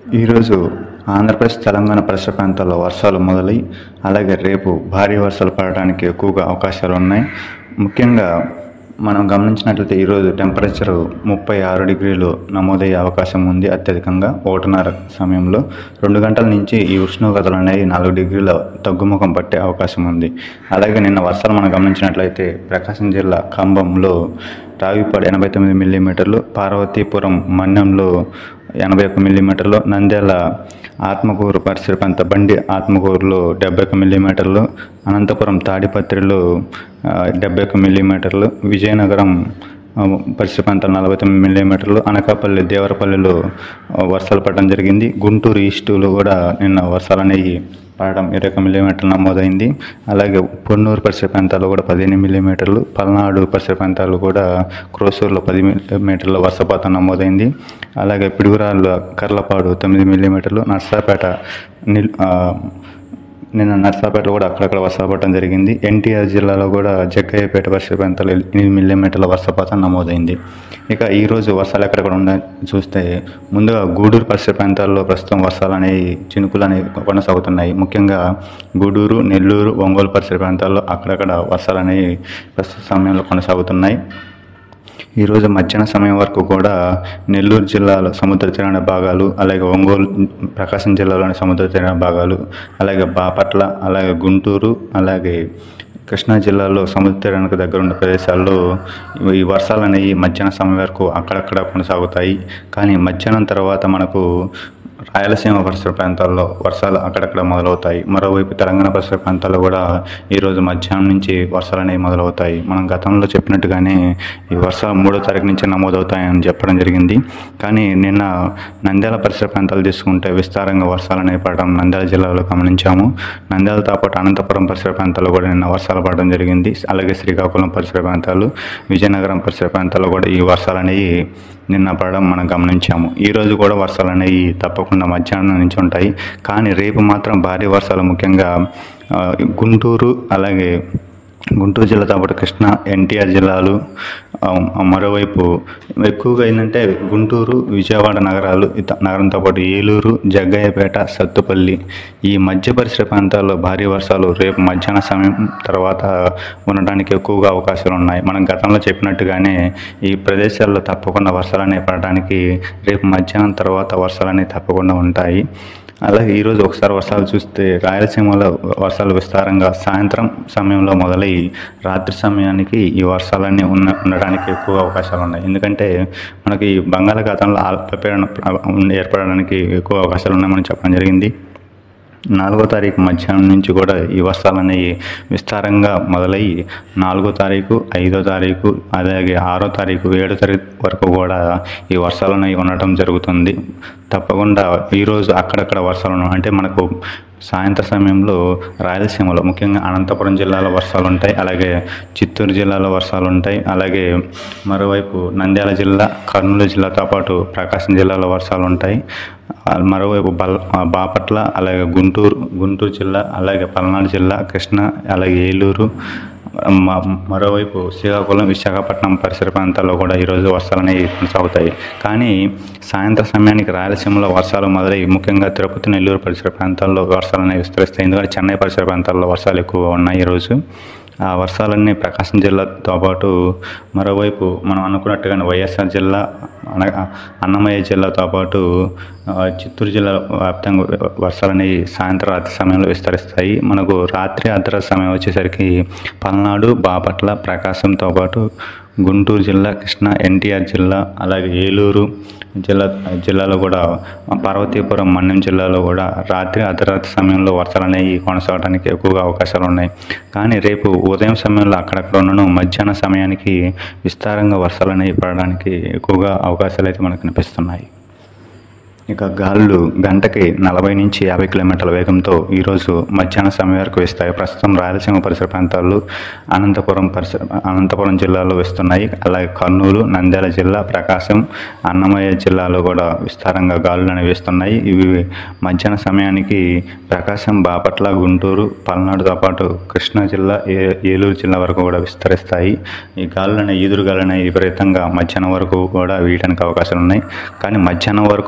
ఈరోజు ఆంధ్రప్రదేశ్ తెలంగాణ పరిసర ప్రాంతాల్లో వర్షాలు మొదలై అలాగే రేపు భారీ వర్షాలు పడడానికి ఎక్కువగా అవకాశాలు ఉన్నాయి ముఖ్యంగా మనం గమనించినట్లయితే ఈరోజు టెంపరేచర్ ముప్పై ఆరు డిగ్రీలు నమోదయ్యే అవకాశం ఉంది అత్యధికంగా ఒకటిన్నర సమయంలో రెండు గంటల నుంచి ఈ ఉష్ణోగ్రతలు అనేవి నాలుగు డిగ్రీల తగ్గుముఖం పట్టే అవకాశం ఉంది అలాగే నిన్న వర్షాలు మనం గమనించినట్లయితే ప్రకాశం జిల్లా ఖమ్మంలో రావిపాడు ఎనభై తొమ్మిది మిల్లీమీటర్లు పార్వతీపురం మన్యంలో ఎనభై ఒక్క మిల్లీమీటర్లు నంద్యాల ఆత్మకూరు పరిసర ప్రాంత బండి ఆత్మకూరులో డెబ్బై ఒక్క మిల్లీమీటర్లు అనంతపురం తాడిపత్రిలో ఆ, డెబ్బై ఒక్క మిల్లీమీటర్లు విజయనగరం ఆ, పరిసర ప్రాంతాలు నలభై తొమ్మిది మిల్లీమీటర్లు అనకాపల్లి దేవరపల్లిలో ఆ, వర్షాలు పడడం జరిగింది గుంటూరు ఈస్టులో కూడా నిన్న వర్షాలు అనేవి పడడం ఇరవై ఒక్క మిల్లీమీటర్లు నమోదైంది అలాగే పొన్నూరు పరిసర ప్రాంతాల్లో కూడా పదిహేను మిల్లీమీటర్లు పల్నాడు పరిసర ప్రాంతాలు కూడా క్రోసూరులో పది మిల్లీమీటర్ల వర్షపాతం నమోదైంది అలాగే పిడుగురాళ్ళ కర్లపాడు తొమ్మిది మిల్లీమీటర్లు నర్సాపేట నిల్ ఆ, నిన్న నర్సాపేటలో కూడా అక్కడక్కడ వర్షాలు పడడం జరిగింది ఎన్టీఆర్ జిల్లాలో కూడా జగ్గయ్యపేట పరిసర ప్రాంతాల్లో ఎనిమిది మిల్లీమీటర్ల వర్షపాతం నమోదైంది ఇక ఈరోజు వర్షాలు ఎక్కడెక్కడ ఉన్నాయి చూస్తే ముందుగా గూడూరు పరిసర ప్రాంతాల్లో ప్రస్తుతం వర్షాలు అనేవి చినుకులు అనేవి కొనసాగుతున్నాయి ముఖ్యంగా గూడూరు నెల్లూరు ఒంగోలు పరిసర ప్రాంతాల్లో అక్కడక్కడ వర్షాలు అనేవి ప్రస్తుత సమయంలో కొనసాగుతున్నాయి ఈరోజు మధ్యాహ్న సమయం వరకు కూడా నెల్లూరు జిల్లాలో సముద్ర తీరాన భాగాలు అలాగే ఒంగోలు ప్రకాశం జిల్లాలోని సముద్ర తీరాన భాగాలు అలాగే బాపట్ల అలాగే గుంటూరు అలాగే కృష్ణా జిల్లాలో సముద్ర తీరానికి దగ్గర ఉన్న ప్రదేశాల్లో ఈ వర్షాలు అనేవి మధ్యాహ్న సమయం వరకు అక్కడక్కడ కొనసాగుతాయి కానీ మధ్యాహ్నం తర్వాత మనకు రాయలసీమ పరిసర ప్రాంతాల్లో వర్షాలు అక్కడక్కడ మొదలవుతాయి మరోవైపు తెలంగాణ పరిసర ప్రాంతాల్లో కూడా ఈరోజు మధ్యాహ్నం నుంచి వర్షాలు అనేవి మొదలవుతాయి మనం గతంలో చెప్పినట్టుగానే ఈ వర్షాలు మూడో తారీఖు నుంచి నమోదవుతాయని చెప్పడం జరిగింది కానీ నిన్న నంద్యాల పరిసర ప్రాంతాలు తీసుకుంటే విస్తారంగా వర్షాలు అనేవి పడడం నంద్యాల జిల్లాలో గమనించాము నంద్యాలతో పాటు అనంతపురం పరిసర ప్రాంతాల్లో కూడా నిన్న వర్షాలు పడడం జరిగింది అలాగే శ్రీకాకుళం పరిసర ప్రాంతాలు విజయనగరం పరిసర ప్రాంతాల్లో కూడా ఈ వర్షాలు అనేవి నిన్న పడడం మనం గమనించాము ఈ రోజు కూడా వర్షాలు అనేవి తప్పకుండా మధ్యాహ్నం నుంచి ఉంటాయి కానీ రేపు మాత్రం భారీ వర్షాలు ముఖ్యంగా ఆ, గుంటూరు అలాగే గుంటూరు జిల్లాతో పాటు కృష్ణా ఎన్టీఆర్ జిల్లాలు ఆ, మరోవైపు ఎక్కువగా ఏంటంటే గుంటూరు విజయవాడ నగరాలు ఇత- నగరంతో పాటు ఏలూరు జగ్గయ్యపేట సత్తుపల్లి ఈ మధ్య పరిసర ప్రాంతాల్లో భారీ వర్షాలు రేపు మధ్యాహ్న సమయం తర్వాత ఉండడానికి ఎక్కువగా అవకాశాలు ఉన్నాయి మనం గతంలో చెప్పినట్టుగానే ఈ ప్రదేశాల్లో తప్పకుండా వర్షాలు అనేవి పడడానికి రేపు మధ్యాహ్నం తర్వాత వర్షాలు అనేవి తప్పకుండా ఉంటాయి అలాగే ఈరోజు ఒకసారి వర్షాలు చూస్తే రాయలసీమలో వర్షాలు విస్తారంగా సాయంత్రం సమయంలో మొదలై రాత్రి సమయానికి ఈ వర్షాలన్నీ ఉన్న ఉండడానికి ఎక్కువ అవకాశాలు ఉన్నాయి ఎందుకంటే మనకి ఈ బంగాళాఖాతంలో అల్పపీడనం ఏర్పడడానికి ఎక్కువ అవకాశాలు ఉన్నాయని చెప్పడం జరిగింది నాలుగో తారీఖు మధ్యాహ్నం నుంచి కూడా ఈ వర్షాలు అనేవి విస్తారంగా మొదలై నాలుగో తారీఖు ఐదో తారీఖు అలాగే ఆరో తారీఖు ఏడో తారీఖు వరకు కూడా ఈ వర్షాలు అనేవి ఉండటం జరుగుతుంది తప్పకుండా ఈరోజు అక్కడక్కడ వర్షాలు ఉన్నాయి అంటే మనకు సాయంత్ర సమయంలో రాయలసీమలో ముఖ్యంగా అనంతపురం జిల్లాలో వర్షాలు ఉంటాయి అలాగే చిత్తూరు జిల్లాలో వర్షాలు ఉంటాయి అలాగే మరోవైపు నంద్యాల జిల్లా కర్నూలు జిల్లాతో పాటు ప్రకాశం జిల్లాలో వర్షాలు ఉంటాయి ఆ, మరోవైపు బల్ ఆ, బాపట్ల అలాగే గుంటూరు గుంటూరు జిల్లా అలాగే పల్నాడు జిల్లా కృష్ణా అలాగే ఏలూరు మ- మరోవైపు శ్రీకాకుళం విశాఖపట్నం పరిసర ప్రాంతాల్లో కూడా ఈరోజు వర్షాలు అనేవి కొనసాగుతాయి కానీ సాయంత్రం సమయానికి రాయలసీమలో వర్షాలు మొదలై ముఖ్యంగా తిరుపతి నెల్లూరు పరిసర ప్రాంతాల్లో వర్షాలు అనేవి విస్తరిస్తాయి ఎందుకంటే చెన్నై పరిసర ప్రాంతాల్లో వర్షాలు ఎక్కువగా ఉన్నాయి ఈరోజు ఆ వర్షాలన్నీ ప్రకాశం జిల్లాతో పాటు మరోవైపు మనం అనుకున్నట్టుగానే వైఎస్ఆర్ జిల్లా అనగా అన్నమయ్య జిల్లాతో పాటు ఆ, చిత్తూరు జిల్లా వ్యాప్తంగా వర్షాలు అనేవి సాయంత్రం రాత్రి సమయంలో విస్తరిస్తాయి మనకు రాత్రి అర్ధరాత్రి సమయం వచ్చేసరికి పల్నాడు బాపట్ల ప్రకాశంతో పాటు గుంటూరు జిల్లా కృష్ణా ఎన్టీఆర్ జిల్లా అలాగే ఏలూరు జిల్లా జిల్లాలో కూడా పార్వతీపురం మన్యం జిల్లాలో కూడా రాత్రి అర్ధరాత్రి సమయంలో వర్షాలు అనేవి కొనసాగడానికి ఎక్కువగా అవకాశాలు ఉన్నాయి కానీ రేపు ఉదయం సమయంలో అక్కడక్కడ ఉండను మధ్యాహ్న సమయానికి విస్తారంగా వర్షాలు అనేవి పడడానికి ఎక్కువగా అవకాశాలు అయితే మనకు కనిపిస్తున్నాయి ఇక గాలులు గంటకి నలభై నుంచి యాభై కిలోమీటర్ల వేగంతో ఈరోజు మధ్యాహ్న సమయం వరకు వేస్తాయి ప్రస్తుతం రాయలసీమ పరిసర ప్రాంతాల్లో అనంతపురం పరిసర అనంతపురం జిల్లాలో వేస్తున్నాయి అలాగే కర్నూలు నంద్యాల జిల్లా ప్రకాశం అన్నమయ్య జిల్లాలో కూడా విస్తారంగా గాలులు అనేవి వేస్తున్నాయి ఇవి మధ్యాహ్న సమయానికి ప్రకాశం బాపట్ల గుంటూరు పల్నాడుతో పాటు కృష్ణా జిల్లా ఏ ఏలూరు జిల్లా వరకు కూడా విస్తరిస్తాయి ఈ గాలులనే ఈదురు గాలులనే విపరీతంగా మధ్యాహ్నం వరకు కూడా వీయడానికి అవకాశాలు ఉన్నాయి కానీ మధ్యాహ్నం వరకు కూడా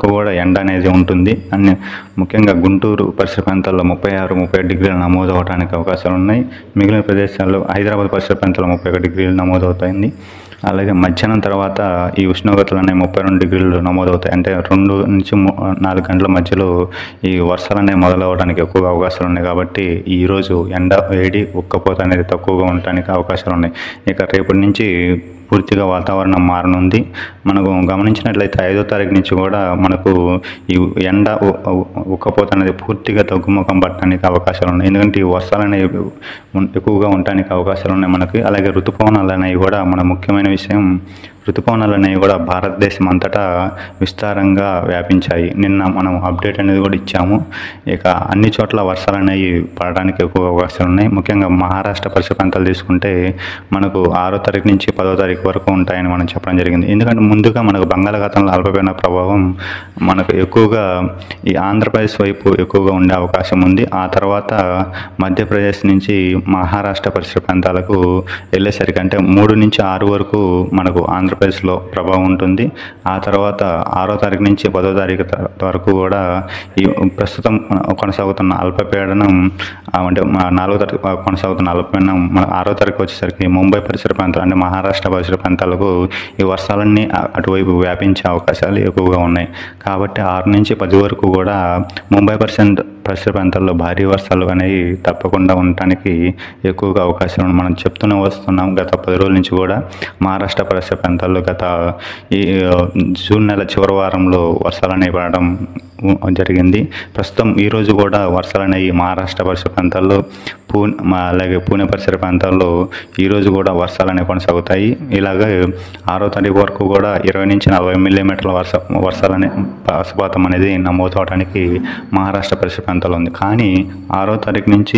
ఎండ అనేది ఉంటుంది అన్ని ముఖ్యంగా గుంటూరు పరిసర ప్రాంతాల్లో ముప్పై ఆరు ముప్పై డిగ్రీలు నమోదు అవడానికి అవకాశాలు ఉన్నాయి మిగిలిన ప్రదేశాల్లో హైదరాబాద్ పరిసర ప్రాంతాల్లో ముప్పై ఒక డిగ్రీలు నమోదవుతాయింది అలాగే మధ్యాహ్నం తర్వాత ఈ ఉష్ణోగ్రతలు అనేవి ముప్పై రెండు డిగ్రీలు నమోదవుతాయి అంటే రెండు నుంచి ము- నాలుగు గంటల మధ్యలో ఈ వర్షాలు అనేవి మొదలవడానికి ఎక్కువగా అవకాశాలు ఉన్నాయి కాబట్టి ఈ రోజు ఎండ వేడి ఉక్కపోత అనేది తక్కువగా ఉండడానికి అవకాశాలు ఉన్నాయి ఇక రేపటి నుంచి పూర్తిగా వాతావరణం మారనుంది మనకు గమనించినట్లయితే ఐదో తారీఖు నుంచి కూడా మనకు ఈ ఎండ ఉ- ఉ- ఉక్కపోత అనేది పూర్తిగా తగ్గుముఖం పట్టడానికి అవకాశాలు ఉన్నాయి ఎందుకంటే ఈ వర్షాలు అనేవి ఉన్- ఎక్కువగా ఉండడానికి అవకాశాలు ఉన్నాయి మనకి అలాగే ఋతుపవనాలు అనేవి కూడా మన ముఖ్యమైన విషయం ఋతుపవనాలు అనేవి కూడా భారతదేశం అంతటా విస్తారంగా వ్యాపించాయి నిన్న మనం అప్డేట్ అనేది కూడా ఇచ్చాము ఇక అన్ని చోట్ల వర్షాలు అనేవి పడడానికి ఎక్కువ అవకాశాలు ఉన్నాయి ముఖ్యంగా మహారాష్ట్ర పరిసర ప్రాంతాలు తీసుకుంటే మనకు ఆరో తారీఖు నుంచి పదో తారీఖు వరకు ఉంటాయని మనం చెప్పడం జరిగింది ఎందుకంటే ముందుగా మనకు బంగాళాఖాతంలో అల్పపీడన ప్రభావం మనకు ఎక్కువగా ఈ ఆంధ్రప్రదేశ్ వైపు ఎక్కువగా ఉండే అవకాశం ఉంది ఆ తర్వాత మధ్యప్రదేశ్ నుంచి మహారాష్ట్ర పరిసర ప్రాంతాలకు వెళ్ళేసరికి అంటే మూడు నుంచి ఆరు వరకు మనకు ఆంధ్రప్రదేశ్లో ప్రభావం ఉంటుంది ఆ తర్వాత ఆరో తారీఖు నుంచి పదో తారీఖు త- వరకు కూడా ఈ ప్రస్తుతం కొనసాగుతున్న అల్పపీడనం ఆ, అంటే మా నాలుగో తారీఖు కొనసాగుతున్న అల్పపీడనం మన ఆరో తారీఖు వచ్చేసరికి ముంబై పరిసర ప్రాంతాలు అంటే మహారాష్ట్ర పరిసర ప్రాంతాలకు ఈ వర్షాలన్నీ అ- అటువైపు వ్యాపించే అవకాశాలు ఎక్కువగా ఉన్నాయి కాబట్టి ఆరు నుంచి పది వరకు కూడా ముంబై పరిసర పరిసర ప్రాంతాల్లో భారీ వర్షాలు అనేవి తప్పకుండా ఉండటానికి ఎక్కువగా అవకాశం ఉంది మనం చెప్తూనే వస్తున్నాం గత పది రోజుల నుంచి కూడా మహారాష్ట్ర పరిసర ప్రాంతాల్లో గత ఈ ఆ, జూన్ నెల చివరి వారంలో వర్షాలు అనేవి పడడం ఉ- జరిగింది ప్రస్తుతం ఈరోజు కూడా వర్షాలు అనేవి మహారాష్ట్ర పరిసర ప్రాంతాల్లో పూణె మా అలాగే పూణె పరిసర ప్రాంతాల్లో ఈరోజు కూడా వర్షాలు అనేవి కొనసాగుతాయి ఇలాగే ఆరో తారీఖు వరకు కూడా ఇరవై నుంచి నలభై మిల్లీమీటర్ల వర్ష వర్షాలు అనే వర్షపాతం అనేది నమోదు అవడానికి మహారాష్ట్ర పరిసర ప్రాంతాల్లో ఉంది కానీ ఆరో తారీఖు నుంచి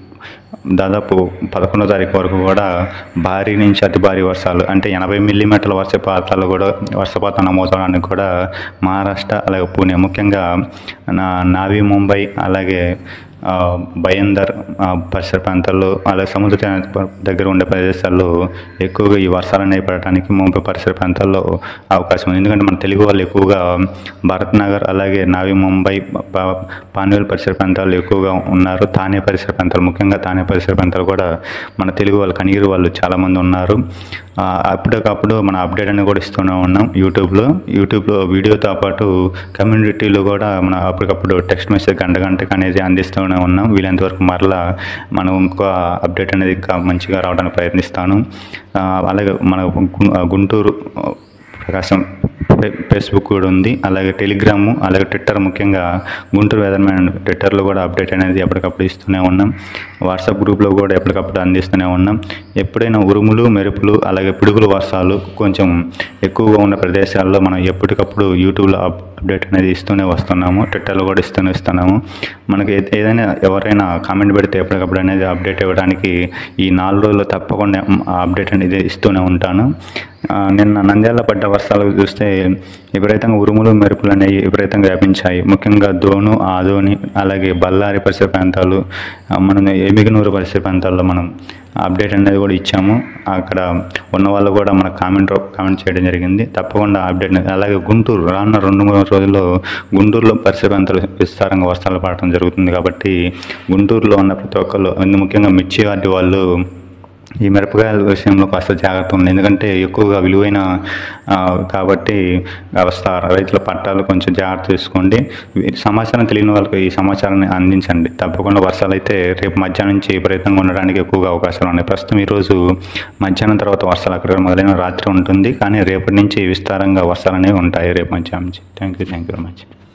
దాదాపు పదకొండో తారీఖు వరకు కూడా భారీ నుంచి అతి భారీ వర్షాలు అంటే ఎనభై మిల్లీమీటర్ల వర్షపాతాలు కూడా వర్షపాతం నమోదవడానికి కూడా మహారాష్ట్ర అలాగే పూణె ముఖ్యంగా నా నావీ ముంబై అలాగే ఆ, భయందర్ ఆ, పరిసర ప్రాంతాల్లో అలాగే సముద్ర తీర దగ్గర ఉండే ప్రదేశాల్లో ఎక్కువగా ఈ వర్షాలు అనేవి పడటానికి ముంబై పరిసర ప్రాంతాల్లో అవకాశం ఉంది ఎందుకంటే మన తెలుగు వాళ్ళు ఎక్కువగా భరత్ నగర్ అలాగే నావి ముంబై ప- పాన్వేల్ పరిసర ప్రాంతాల్లో ఎక్కువగా ఉన్నారు తానే పరిసర ప్రాంతాలు ముఖ్యంగా తానే పరిసర ప్రాంతాలు కూడా మన తెలుగు వాళ్ళు కనిగిరి వాళ్ళు చాలామంది ఉన్నారు ఆ, అప్పటికప్పుడు మన అప్డేట్ అనేది కూడా ఇస్తూనే ఉన్నాం యూట్యూబ్లో యూట్యూబ్లో వీడియోతో పాటు కమ్యూనిటీలో కూడా మన అప్పటికప్పుడు టెక్స్ట్ మెసేజ్ గంట గంటకు అనేది అందిస్తూనే ఉన్నాం వీలైనంత వరకు మరలా మనం ఇంకో అప్డేట్ అనేది ఇంకా మంచిగా రావడానికి ప్రయత్నిస్తాను ఆ, అలాగే మన గు- గుంటూరు ప్రకాశం ఫే- ఫేస్బుక్ కూడా ఉంది అలాగే టెలిగ్రాము అలాగే ట్విట్టర్ ముఖ్యంగా గుంటూరు వెదర్మ్యాన్ ట్విట్టర్లో కూడా అప్డేట్ అనేది ఎప్పటికప్పుడు ఇస్తూనే ఉన్నాం వాట్సాప్ గ్రూప్లో కూడా ఎప్పటికప్పుడు అందిస్తూనే ఉన్నాం ఎప్పుడైనా ఉరుములు మెరుపులు అలాగే పిడుగులు వర్షాలు కొంచెం ఎక్కువగా ఉన్న ప్రదేశాల్లో మనం ఎప్పటికప్పుడు యూట్యూబ్లో అప్- అప్డేట్ అనేది ఇస్తూనే వస్తున్నాము ట్విట్టర్లో కూడా ఇస్తూనే ఇస్తున్నాము మనకి ఏ- ఏదైనా ఎవరైనా కామెంట్ పెడితే ఎప్పటికప్పుడు అనేది అప్డేట్ ఇవ్వడానికి ఈ నాలుగు రోజుల్లో తప్పకుండా ఆ అప్డేట్ అనేది ఇస్తూనే ఉంటాను ఆ, నిన్న నంద్యాల పడ్డ వర్షాలు చూస్తే విపరీతంగా ఉరుములు మెరుపులు అనేవి విపరీతంగా వ్యాపించాయి ముఖ్యంగా దోను ఆదోని అలాగే బళ్ళారి పరిసర ప్రాంతాలు ఆ, మనం ఎమిగనూరు పరిసర ప్రాంతాల్లో మనం అప్డేట్ అనేది కూడా ఇచ్చాము అక్కడ ఉన్న వాళ్ళు కూడా మన కామెంట్ కామెంట్ చేయడం జరిగింది తప్పకుండా అప్డేట్ అనేది- అలాగే గుంటూరు రానున్న రెండు మూడు రోజుల్లో గుంటూరులో పరిసర ప్రాంతాలు విస్తారంగా వర్షాలు పడటం జరుగుతుంది కాబట్టి గుంటూరులో ఉన్న ప్రతి ఒక్కరు అందు ముఖ్యంగా మిర్చి వాటి వాళ్ళు ఈ మిరపకాయల విషయంలో కాస్త జాగ్రత్త ఉంది ఎందుకంటే ఎక్కువగా విలువైన ఆ, కాబట్టి వ్యవస్థ రైతుల పట్టాలు కొంచెం జాగ్రత్త తీసుకోండి ఈ సమాచారం తెలియని వాళ్ళకి ఈ సమాచారాన్ని అందించండి తప్పకుండా వర్షాలు అయితే రేపు మధ్యాహ్నం నుంచి విపరీతంగా ఉండడానికి ఎక్కువగా అవకాశాలు ఉన్నాయి ప్రస్తుతం ఈరోజు మధ్యాహ్నం తర్వాత వర్షాలు అక్కడ మొదలైన రాత్రి ఉంటుంది కానీ రేపటి నుంచి విస్తారంగా వర్షాలు అనేవి ఉంటాయి రేపు మధ్యాహ్నం నుంచి thank you thank you very much